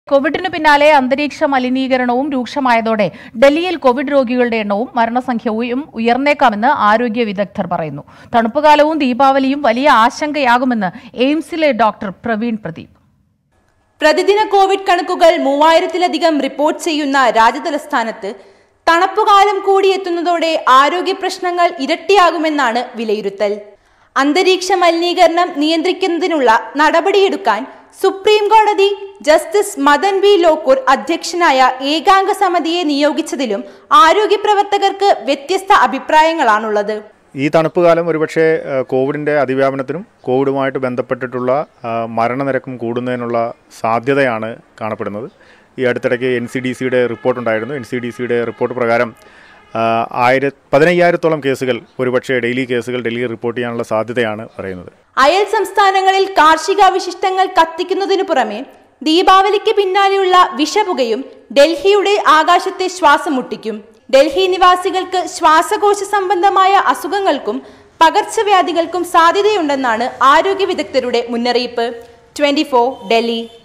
കോവിഡിന് പിന്നാലെ അന്തരീക്ഷ മലിനീകരണവും രൂക്ഷമായതോടെ ഡൽഹിയിൽ കോവിഡ് രോഗികളുടെ എണ്ണവും മരണസംഖ്യയും ഉയർന്നേക്കാമെന്ന് ആരോഗ്യ വിദഗ്ധർ പറയുന്നു തണുപ്പുകാലവും ദീപാവലിയും വലിയ ആശങ്കയാകുമെന്ന് എയിംസിലെ ഡോക്ടർ പ്രവീൺ പ്രദീപ് പ്രതിദിന കോവിഡ് കണക്കുകൾ മൂവായിരത്തിലധികം റിപ്പോർട്ട് ചെയ്യുന്ന രാജ്യതലസ്ഥാനത്ത് തണുപ്പുകാലം കൂടി എത്തുന്നതോടെ ആരോഗ്യ പ്രശ്നങ്ങൾ ഇരട്ടിയാകുമെന്നാണ് വിലയിരുത്തൽ അന്തരീക്ഷ മലിനീകരണം നിയന്ത്രിക്കുന്നതിനുള്ള നടപടിയെടുക്കാൻ സുപ്രീം കോടതി ജസ്റ്റിസ് മദൻ ബി ലോക്കൂർ അധ്യക്ഷനായ ഏകാംഗ സമിതിയെ നിയോഗിച്ചതിലും ആരോഗ്യ പ്രവർത്തകർക്ക് വ്യത്യസ്ത അഭിപ്രായങ്ങളാണുള്ളത് ഈ തണുപ്പ് കാലം ഒരുപക്ഷെ ആ, കോവിഡിൻ്റെ അതിവ്യാപനത്തിനും കോവിഡുമായിട്ട് ബന്ധപ്പെട്ടിട്ടുള്ള ആ, മരണനിരക്കും കൂടുന്നതിനുള്ള സാധ്യതയാണ് കാണപ്പെടുന്നത് ഈ അടുത്തിടയ്ക്ക് എൻ സി ഡി സിയുടെ റിപ്പോർട്ടുണ്ടായിരുന്നു എൻ സി ഡി സിയുടെ റിപ്പോർട്ട് പ്രകാരം ആ, ആയിര പതിനയ്യായിരത്തോളം കേസുകൾ ഒരുപക്ഷെ ഡെയിലി കേസുകൾ ഡൽഹിയിൽ റിപ്പോർട്ട് ചെയ്യാനുള്ള സാധ്യതയാണ് പറയുന്നത് അയൽ സംസ്ഥാനങ്ങളിൽ കാർഷികാവശിഷ്ടങ്ങൾ കത്തിക്കുന്നതിനു പുറമെ ദീപാവലിക്ക് പിന്നാലെയുള്ള വിഷപുകയും ഡൽഹിയുടെ ആകാശത്തെ ശ്വാസം മുട്ടിക്കും ഡൽഹി നിവാസികൾക്ക് ശ്വാസകോശ സംബന്ധമായ അസുഖങ്ങൾക്കും പകർച്ചവ്യാധികൾക്കും സാധ്യതയുണ്ടെന്നാണ് ആരോഗ്യ വിദഗ്ധരുടെ മുന്നറിയിപ്പ് ട്വന്റി ഡൽഹി